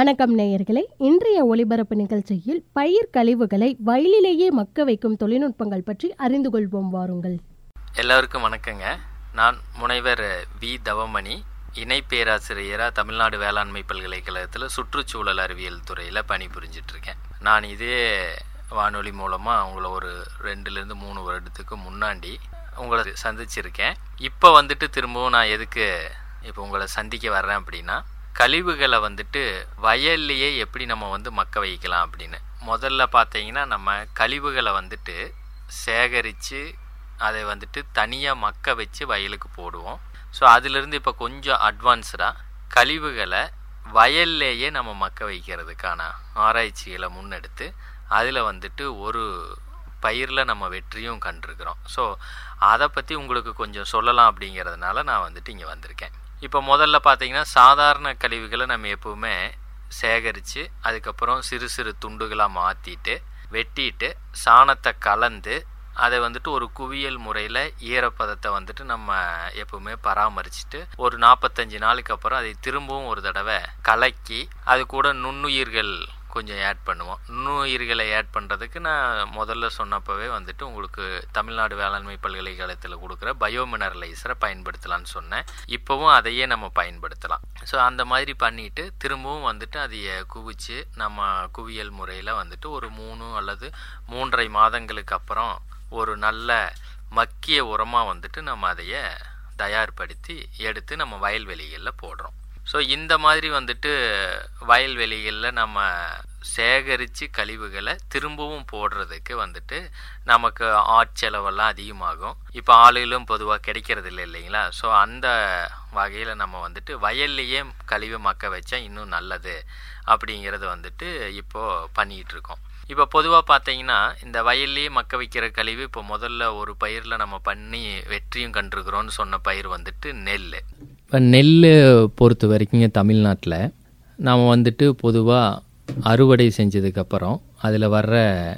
வணக்கம் நேயர்களே இன்றைய ஒளிபரப்பு நிகழ்ச்சியில் பயிர் கழிவுகளை வயலிலேயே மக்க வைக்கும் தொழில்நுட்பங்கள் பற்றி அறிந்து கொள்வோம் வாருங்கள் எல்லோருக்கும் வணக்கங்க நான் முனைவர் வி தவமணி இணை பேராசிரியராக தமிழ்நாடு வேளாண்மை பல்கலைக்கழகத்தில் சுற்றுச்சூழல் அறிவியல் துறையில் பணிபுரிஞ்சிட்டு இருக்கேன் நான் இதே வானொலி மூலமாக உங்களை ஒரு ரெண்டுலேருந்து மூணு வருடத்துக்கு முன்னாடி உங்களை சந்திச்சிருக்கேன் இப்போ வந்துட்டு திரும்பவும் நான் எதுக்கு இப்போ உங்களை சந்திக்க வர்றேன் அப்படின்னா கழிவுகளை வந்துட்டு வயல்லையே எப்படி நம்ம வந்து மக்க வைக்கலாம் அப்படின்னு முதல்ல பார்த்தீங்கன்னா நம்ம கழிவுகளை வந்துட்டு சேகரித்து அதை வந்துட்டு தனியாக மக்க வச்சு வயலுக்கு போடுவோம் ஸோ அதிலிருந்து இப்போ கொஞ்சம் அட்வான்ஸ்டாக கழிவுகளை வயல்லையே நம்ம மக்க வைக்கிறதுக்கான ஆராய்ச்சிகளை முன்னெடுத்து அதில் வந்துட்டு ஒரு பயிரில் நம்ம வெற்றியும் கண்டிருக்கிறோம் ஸோ அதை பற்றி உங்களுக்கு கொஞ்சம் சொல்லலாம் அப்படிங்கிறதுனால நான் வந்துட்டு இங்கே வந்திருக்கேன் இப்போ முதல்ல பார்த்தீங்கன்னா சாதாரண கழிவுகளை நம்ம எப்போவுமே சேகரித்து அதுக்கப்புறம் சிறு சிறு துண்டுகளாக மாற்றிட்டு வெட்டிட்டு சாணத்தை கலந்து அதை வந்துட்டு ஒரு குவியல் முறையில் ஈரப்பதத்தை வந்துட்டு நம்ம எப்பவுமே பராமரிச்சுட்டு ஒரு நாற்பத்தஞ்சு நாளுக்கு அப்புறம் அதை திரும்பவும் ஒரு தடவை கலக்கி அது கூட நுண்ணுயிர்கள் கொஞ்சம் ஆட் பண்ணுவோம் நுண்ணுயிர்களை ஆட் பண்ணுறதுக்கு நான் முதல்ல சொன்னப்பவே வந்துட்டு உங்களுக்கு தமிழ்நாடு வேளாண்மை பல்கலைக்கழகத்தில் கொடுக்குற பயோமினரலைசரை பயன்படுத்தலாம்னு சொன்னேன் இப்போவும் அதையே நம்ம பயன்படுத்தலாம் ஸோ அந்த மாதிரி பண்ணிட்டு திரும்பவும் வந்துட்டு அதைய குவிச்சு நம்ம குவியல் முறையில் வந்துட்டு ஒரு மூணு அல்லது மூன்றரை மாதங்களுக்கு அப்புறம் ஒரு நல்ல மக்கிய உரமாக வந்துட்டு நம்ம அதைய தயார்படுத்தி எடுத்து நம்ம வயல்வெளிகளில் போடுறோம் ஸோ இந்த மாதிரி வந்துட்டு வயல்வெளிகளில் நம்ம சேகரித்து கழிவுகளை திரும்பவும் போடுறதுக்கு வந்துட்டு நமக்கு ஆட்செலவெல்லாம் அதிகமாகும் இப்போ ஆளுகளும் பொதுவாக கிடைக்கிறது இல்லை இல்லைங்களா ஸோ அந்த வகையில் நம்ம வந்துட்டு வயல்லையே கழிவு மக்க வச்சா இன்னும் நல்லது அப்படிங்கிறது வந்துட்டு இப்போது பண்ணிகிட்டு இருக்கோம் இப்போ பொதுவாக பார்த்தீங்கன்னா இந்த வயல்லையே மக்க வைக்கிற கழிவு இப்போ முதல்ல ஒரு பயிரில் நம்ம பண்ணி வெற்றியும் கண்டிருக்கிறோன்னு சொன்ன பயிர் வந்துட்டு நெல் இப்போ நெல் பொறுத்த வரைக்குங்க தமிழ்நாட்டில் நாம் வந்துட்டு பொதுவாக அறுவடை செஞ்சதுக்கப்புறம் அதில் வர்ற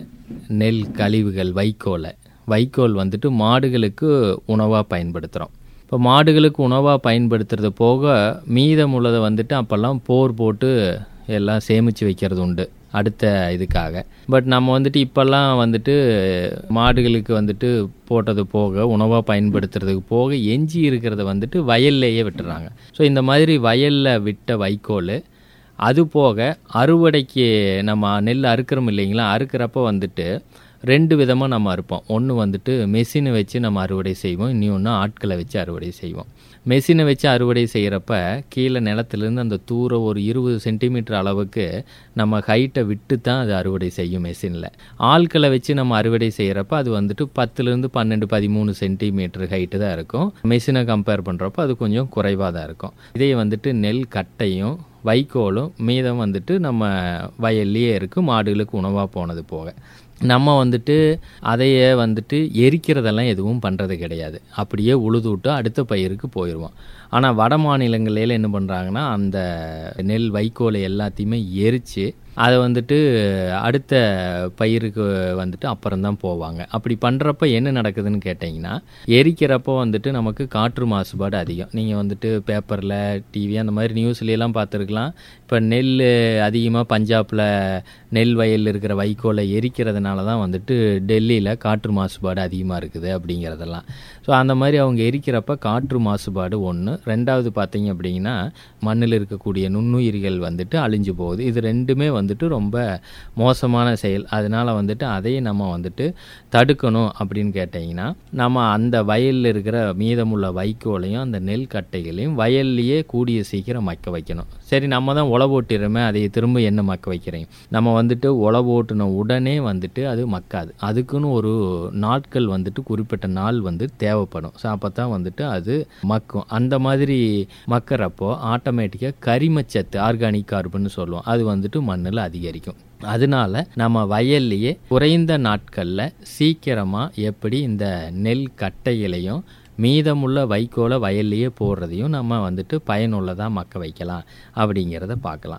நெல் கழிவுகள் வைக்கோலை வைக்கோல் வந்துட்டு மாடுகளுக்கு உணவாக பயன்படுத்துகிறோம் இப்போ மாடுகளுக்கு உணவாக பயன்படுத்துறது போக மீதமுள்ளதை வந்துட்டு அப்போல்லாம் போர் போட்டு எல்லாம் சேமித்து வைக்கிறது உண்டு அடுத்த இதுக்காக பட் நம்ம வந்துட்டு இப்போல்லாம் வந்துட்டு மாடுகளுக்கு வந்துட்டு போட்டது போக உணவாக பயன்படுத்துறதுக்கு போக எஞ்சி இருக்கிறத வந்துட்டு வயல்லையே விட்டுறாங்க ஸோ இந்த மாதிரி வயலில் விட்ட வைக்கோல் அது போக அறுவடைக்கு நம்ம நெல் அறுக்கிறோம் இல்லைங்களா அறுக்கிறப்ப வந்துட்டு ரெண்டு விதமாக நம்ம அறுப்போம் ஒன்று வந்துட்டு மெஷினை வச்சு நம்ம அறுவடை செய்வோம் இன்னொன்று ஆட்களை வச்சு அறுவடை செய்வோம் மெஷினை வச்சு அறுவடை செய்கிறப்ப கீழே நிலத்துலேருந்து அந்த தூரம் ஒரு இருபது சென்டிமீட்டர் அளவுக்கு நம்ம ஹைட்டை விட்டு தான் அது அறுவடை செய்யும் மெஷினில் ஆட்களை வச்சு நம்ம அறுவடை செய்கிறப்ப அது வந்துட்டு பத்துலேருந்து பன்னெண்டு பதிமூணு சென்டிமீட்டர் ஹைட்டு தான் இருக்கும் மெஷினை கம்பேர் பண்ணுறப்ப அது கொஞ்சம் குறைவாக தான் இருக்கும் இதே வந்துட்டு நெல் கட்டையும் வைக்கோலும் மீதம் வந்துட்டு நம்ம வயல்லையே இருக்குது மாடுகளுக்கு உணவாக போனது போக நம்ம வந்துட்டு அதையே வந்துட்டு எரிக்கிறதெல்லாம் எதுவும் பண்ணுறது கிடையாது அப்படியே உழுது விட்டு அடுத்த பயிருக்கு போயிடுவோம் ஆனால் வட மாநிலங்களில் என்ன பண்ணுறாங்கன்னா அந்த நெல் வைக்கோலை எல்லாத்தையுமே எரித்து அதை வந்துட்டு அடுத்த பயிருக்கு வந்துட்டு அப்புறம் தான் போவாங்க அப்படி பண்ணுறப்ப என்ன நடக்குதுன்னு கேட்டிங்கன்னா எரிக்கிறப்போ வந்துட்டு நமக்கு காற்று மாசுபாடு அதிகம் நீங்கள் வந்துட்டு பேப்பரில் டிவி அந்த மாதிரி நியூஸ்லாம் பார்த்துருக்கலாம் இப்போ நெல் அதிகமாக பஞ்சாபில் நெல் வயலில் இருக்கிற வைக்கோலை எரிக்கிறதுனால தான் வந்துட்டு டெல்லியில் காற்று மாசுபாடு அதிகமாக இருக்குது அப்படிங்கிறதெல்லாம் ஸோ அந்த மாதிரி அவங்க எரிக்கிறப்ப காற்று மாசுபாடு ஒன்று ரெண்டாவது பார்த்தீங்க அப்படிங்கன்னா மண்ணில் இருக்கக்கூடிய நுண்ணுயிர்கள் வந்துட்டு அழிஞ்சு போகுது இது ரெண்டுமே வந்துட்டு ரொம்ப மோசமான செயல் அதனால் வந்துட்டு அதையும் நம்ம வந்துட்டு தடுக்கணும் அப்படின்னு கேட்டிங்கன்னா நம்ம அந்த வயலில் இருக்கிற மீதமுள்ள வைக்கோலையும் அந்த நெல் கட்டைகளையும் வயல்லையே கூடிய சீக்கிரம் மக்க வைக்கணும் சரி நம்ம தான் உழவு ஓட்டிடுறோமே அதை திரும்ப என்ன மக்க வைக்கிறீங்க நம்ம வந்துட்டு உழவு ஓட்டின உடனே வந்துட்டு அது மக்காது அதுக்குன்னு ஒரு நாட்கள் வந்துட்டு குறிப்பிட்ட நாள் வந்து தேவைப்படும் ஸோ அப்போ தான் வந்துட்டு அது மக்கும் அந்த மாதிரி மக்கிறப்போ ஆட்டோமேட்டிக்காக கரிமச்சத்து ஆர்கானிக் கார்பன் சொல்லுவோம் அது வந்துட்டு மண்ணில் அதிகரிக்கும் அதனால நம்ம வயல்லையே குறைந்த நாட்களில் சீக்கிரமாக எப்படி இந்த நெல் கட்டைகளையும் மீதமுள்ள வைக்கோலை வயல்லையே போடுறதையும் நம்ம வந்துட்டு பயனுள்ளதாக மக்க வைக்கலாம் அப்படிங்கிறத பார்க்கலாம்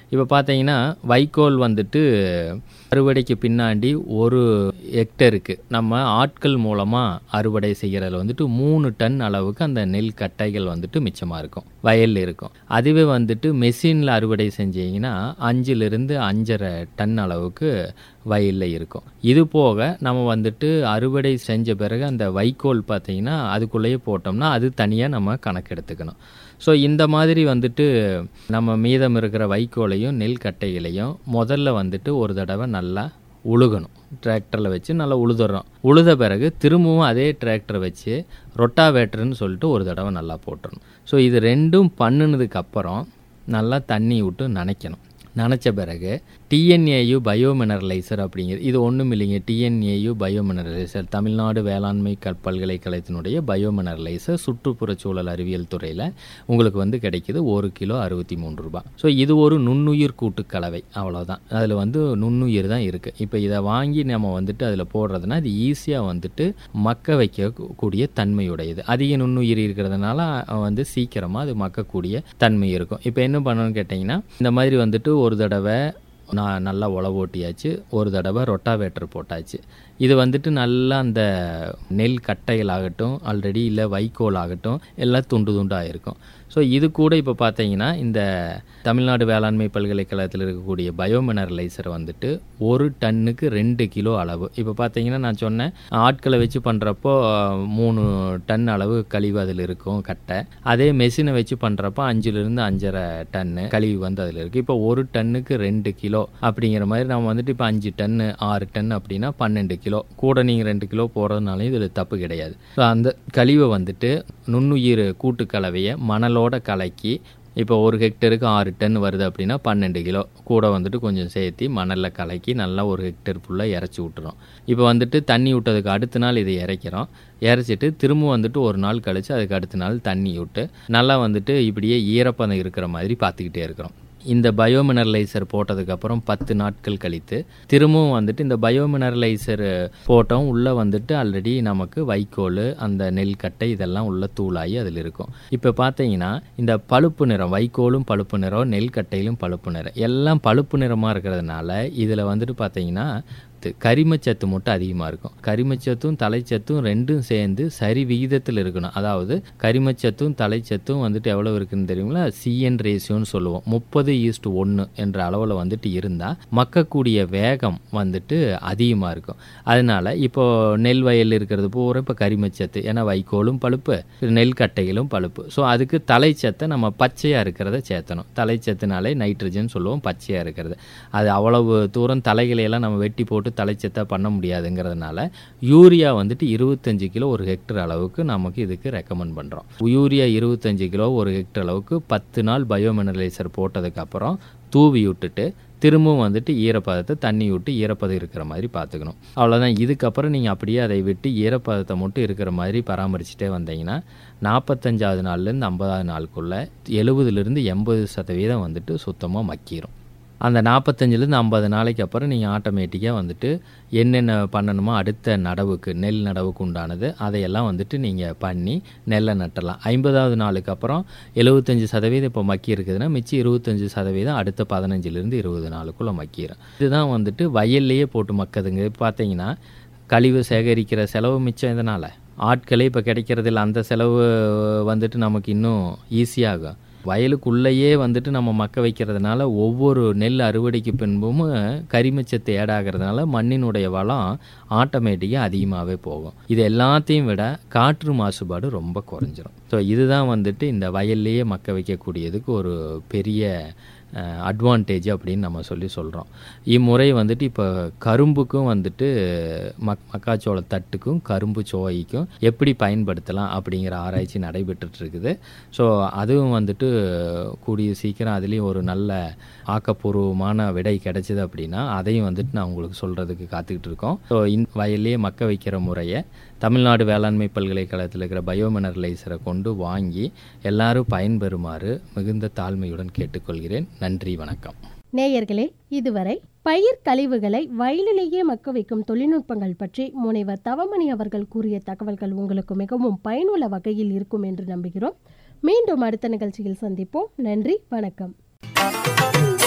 இப்போ பார்த்தீங்கன்னா வைக்கோல் வந்துட்டு அறுவடைக்கு பின்னாடி ஒரு ஹெக்டருக்கு நம்ம ஆட்கள் மூலமாக அறுவடை செய்கிறதுல வந்துட்டு மூணு டன் அளவுக்கு அந்த நெல் கட்டைகள் வந்துட்டு மிச்சமாக இருக்கும் வயலில் இருக்கும் அதுவே வந்துட்டு மெஷினில் அறுவடை செஞ்சீங்கன்னா அஞ்சுலேருந்து அஞ்சரை டன் அளவுக்கு வயலில் இருக்கும் இது போக நம்ம வந்துட்டு அறுவடை செஞ்ச பிறகு அந்த வைக்கோல் பார்த்தீங்கன்னா அதுக்குள்ளேயே போட்டோம்னா அது தனியாக நம்ம கணக்கெடுத்துக்கணும் ஸோ இந்த மாதிரி வந்துட்டு நம்ம மீதம் இருக்கிற வைக்கோலையும் நெல் கட்டைகளையும் முதல்ல வந்துட்டு ஒரு தடவை நல்லா உழுகணும் டிராக்டரில் வச்சு நல்லா உழுதுறோம் உழுத பிறகு திரும்பவும் அதே டிராக்டரை வச்சு ரொட்டாவேட்டர்னு சொல்லிட்டு ஒரு தடவை நல்லா போட்டுறணும் ஸோ இது ரெண்டும் பண்ணினதுக்கு அப்புறம் நல்லா தண்ணி விட்டு நனைக்கணும் நனைச்ச பிறகு டிஎன்ஏயு பயோமினரலைசர் அப்படிங்கிறது இது ஒன்றும் இல்லைங்க டிஎன்ஏயு பயோமினரலைசர் தமிழ்நாடு வேளாண்மை க பல்கலைக்கழகத்தினுடைய பயோமினரலைசர் சுற்றுப்புறச் சூழல் அறிவியல் துறையில் உங்களுக்கு வந்து கிடைக்கிது ஒரு கிலோ அறுபத்தி மூன்று ரூபாய் ஸோ இது ஒரு நுண்ணுயிர் கூட்டு கலவை அவ்வளோதான் அதில் வந்து நுண்ணுயிர் தான் இருக்குது இப்போ இதை வாங்கி நம்ம வந்துட்டு அதில் போடுறதுனா இது ஈஸியாக வந்துட்டு மக்க வைக்கக்கூடிய தன்மையுடையது அதிக நுண்ணுயிர் இருக்கிறதுனால அஹ், வந்து சீக்கிரமாக அது மக்கக்கூடிய தன்மை இருக்கும் இப்போ என்ன பண்ணணும்னு கேட்டிங்கன்னா இந்த மாதிரி வந்துட்டு ஒரு தடவை நான் நல்லா உழவு ஓட்டியாச்சு ஒரு தடவை ரொட்டாவேட்டர் போட்டாச்சு இது வந்துட்டு நல்லா அந்த நெல் கட்டைகள் ஆகட்டும் ஆல்ரெடி இல்லை வைக்கோல் ஆகட்டும் எல்லாம் துண்டு துண்டாக இருக்கும் ஸோ இது கூட இப்போ பார்த்தீங்கன்னா இந்த தமிழ்நாடு வேளாண்மை பல்கலைக்கழகத்தில் இருக்கக்கூடிய பயோமினரலைசர் வந்துட்டு ஒரு டன்னுக்கு ரெண்டு கிலோ அளவு இப்போ பார்த்தீங்கன்னா நான் சொன்னேன் ஆட்களை வச்சு பண்ணுறப்போ மூணு டன் அளவு கழிவு அதில் இருக்கும் கட்டை அதே மெஷினை வச்சு பண்ணுறப்போ அஞ்சுலேருந்து அஞ்சரை டன்னு கழிவு வந்து அதில் இருக்குது இப்போ ஒரு டன்னுக்கு ரெண்டு கிலோ அப்படிங்கிற மாதிரி நம்ம வந்துட்டு இப்போ அஞ்சு டன்னு ஆறு டன் அப்படின்னா பன்னெண்டு கிலோ கூட நீங்கள் ரெண்டு கிலோ போடுறதுனாலையும் இதில் தப்பு கிடையாது ஸோ அந்த கழிவை வந்துட்டு நுண்ணுயிர் கூட்டுக்கலவையை மணலோட கலக்கி இப்போ ஒரு ஹெக்டருக்கு ஆறு டன் வருது அப்படின்னா பன்னெண்டு கிலோ கூட வந்துட்டு கொஞ்சம் சேர்த்து மணலில் கலக்கி நல்லா ஒரு ஹெக்டர் ஃபுல்லாக இறச்சி விட்டுறோம் இப்போ வந்துட்டு தண்ணி விட்டதுக்கு அடுத்த நாள் இதை இறைக்கிறோம் இறைச்சிட்டு திரும்ப வந்துட்டு ஒரு நாள் கழித்து அதுக்கு அடுத்த நாள் தண்ணி விட்டு நல்லா வந்துட்டு இப்படியே ஈரப்பதம் இருக்கிற மாதிரி பார்த்துக்கிட்டே இருக்கிறோம் இந்த பயோமினரலைசர் போட்டதுக்கப்புறம் பத்து நாட்கள் கழித்து திரும்பவும் வந்துட்டு இந்த பயோமினரலைசர் போட்டோம் உள்ளே வந்துட்டு ஆல்ரெடி நமக்கு வைக்கோல் அந்த நெல் கட்டை இதெல்லாம் உள்ள தூளாகி அதில் இருக்கும் இப்போ பார்த்தீங்கன்னா இந்த பழுப்பு நிறம் வைக்கோலும் பழுப்பு நிறம் நெல் கட்டையிலும் பழுப்பு நிறம் எல்லாம் பழுப்பு நிறமாக இருக்கிறதுனால இதில் வந்துட்டு பார்த்தீங்கன்னா சத்து கரிமச்சத்து மட்டும் அதிகமாக இருக்கும் கரிமச்சத்தும் தலைச்சத்தும் ரெண்டும் சேர்ந்து சரி விகிதத்தில் இருக்கணும் அதாவது கரிமச்சத்தும் தலைச்சத்தும் வந்துட்டு எவ்வளோ இருக்குன்னு தெரியுங்களா சிஎன் ரேஷியோன்னு சொல்லுவோம் முப்பது ஈஸ்ட் ஒன்று என்ற அளவில் வந்துட்டு இருந்தால் மக்கக்கூடிய வேகம் வந்துட்டு அதிகமாக இருக்கும் அதனால இப்போ நெல் வயலில் இருக்கிறது பூரா இப்போ கரிமச்சத்து ஏன்னா வைக்கோலும் பழுப்பு நெல் கட்டைகளும் பழுப்பு ஸோ அதுக்கு தலைச்சத்தை நம்ம பச்சையாக இருக்கிறத சேர்த்தணும் தலைச்சத்துனாலே நைட்ரஜன் சொல்லுவோம் பச்சையாக இருக்கிறது அது அவ்வளவு தூரம் தலைகளையெல்லாம் நம்ம வெட்டி போட்டு தலைச்சத்தாக பண்ண முடியாதுங்கிறதுனால யூரியா வந்துட்டு இருபத்தஞ்சு கிலோ ஒரு ஹெக்டர் அளவுக்கு நமக்கு இதுக்கு ரெக்கமெண்ட் பண்ணுறோம் யூரியா இருபத்தஞ்சு கிலோ ஒரு ஹெக்டர் அளவுக்கு பத்து நாள் பயோமினரலைசர் போட்டதுக்கப்புறம் தூவி விட்டுட்டு திரும்பவும் வந்துட்டு ஈரப்பதத்தை தண்ணி விட்டு ஈரப்பதம் இருக்கிற மாதிரி பார்த்துக்கணும் அவ்வளோதான் இதுக்கப்புறம் நீங்கள் அப்படியே அதை விட்டு ஈரப்பதத்தை மட்டும் இருக்கிற மாதிரி பராமரிச்சுட்டே வந்தீங்கன்னா நாற்பத்தஞ்சாவது நாள்லேருந்து ஐம்பதாவது நாளுக்குள்ளே எழுபதுலேருந்து எண்பது சதவீதம் வந்துட்டு சுத்தமாக மக்கிரும் அந்த நாற்பத்தஞ்சிலேருந்து ஐம்பது நாளைக்கு அப்புறம் நீங்கள் ஆட்டோமேட்டிக்காக வந்துட்டு என்னென்ன பண்ணணுமோ அடுத்த நடவுக்கு நெல் நடவுக்கு உண்டானது அதையெல்லாம் வந்துட்டு நீங்கள் பண்ணி நெல்லை நட்டலாம் ஐம்பதாவது நாளுக்கு அப்புறம் எழுபத்தஞ்சு சதவீதம் இப்போ மக்கி இருக்குதுன்னா மிச்சம் இருபத்தஞ்சு சதவீதம் அடுத்த பதினஞ்சுலேருந்து இருபது நாளுக்குள்ளே மக்கிடும் இதுதான் வந்துட்டு வயல்லையே போட்டு மக்குதுங்க பார்த்தீங்கன்னா கழிவு சேகரிக்கிற செலவு மிச்சம் இதனால் ஆட்களே இப்போ கிடைக்கிறதில்ல அந்த செலவு வந்துட்டு நமக்கு இன்னும் ஈஸியாகும் வயலுக்குள்ளேயே வந்துட்டு நம்ம மக்க வைக்கிறதுனால ஒவ்வொரு நெல் அறுவடைக்கு பின்பும் கரிமச்சத்து ஏடாகிறதுனால மண்ணினுடைய வளம் ஆட்டோமேட்டிக்காக அதிகமாகவே போகும் இது எல்லாத்தையும் விட காற்று மாசுபாடு ரொம்ப குறைஞ்சிரும் ஸோ இதுதான் வந்துட்டு இந்த வயல்லையே மக்க வைக்கக்கூடியதுக்கு ஒரு பெரிய அட்வான்டேஜ் அப்படின்னு நம்ம சொல்லி சொல்கிறோம் இம்முறை வந்துட்டு இப்போ கரும்புக்கும் வந்துட்டு மக் மக்காச்சோள தட்டுக்கும் கரும்பு சோகைக்கும் எப்படி பயன்படுத்தலாம் அப்படிங்கிற ஆராய்ச்சி நடைபெற்றுட்டு இருக்குது ஸோ அதுவும் வந்துட்டு கூடிய சீக்கிரம் அதுலேயும் ஒரு நல்ல ஆக்கப்பூர்வமான விடை கிடைச்சிது அப்படின்னா அதையும் வந்துட்டு நான் உங்களுக்கு சொல்கிறதுக்கு காத்துக்கிட்டு இருக்கோம் ஸோ இந் வயல்லையே மக்க வைக்கிற முறையை தமிழ்நாடு வேளாண்மை பல்கலைக்கழகத்தில் இருக்கிற பயோமினரலைசரை கொண்டு வாங்கி எல்லாரும் பயன்பெறுமாறு மிகுந்த தாழ்மையுடன் கேட்டுக்கொள்கிறேன் நன்றி வணக்கம் நேயர்களே இதுவரை பயிர் கழிவுகளை வயலிலேயே மக்க வைக்கும் தொழில்நுட்பங்கள் பற்றி முனைவர் தவமணி அவர்கள் கூறிய தகவல்கள் உங்களுக்கு மிகவும் பயனுள்ள வகையில் இருக்கும் என்று நம்புகிறோம் மீண்டும் அடுத்த நிகழ்ச்சியில் சந்திப்போம் நன்றி வணக்கம்